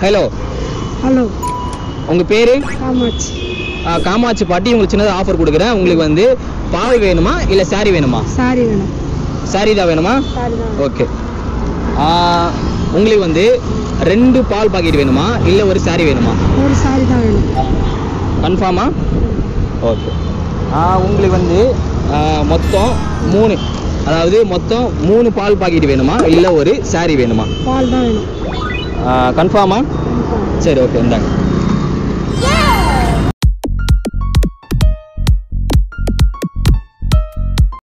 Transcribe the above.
hello hello உங்கள் பேர் காமாட்சி காமாட்சி பாட்டி உங்களுக்கு சின்னதாக ஆஃபர் கொடுக்குறேன் உங்களுக்கு வந்து பாவை வேணுமா இல்லை saree வேணுமா சாரி வேணும் saree தான் வேணுமா சாரி தான் ஓகே உங்களுக்கு வந்து ரெண்டு பால் பாக்கெட் வேணுமா இல்லை ஒரு saree வேணுமா ஒரு சாரி தான் வேணும் கன்ஃபார்மா ஓகே உங்களுக்கு வந்து ஆ, மொத்தம் மூணு அதாவது மொத்தம் மூணு பால் பாக்கெட் வேணுமா இல்லை ஒரு saree வேணுமா பால் தான் வேணும் கன்ஃபார்மா சரி ஓகே இந்தாங்க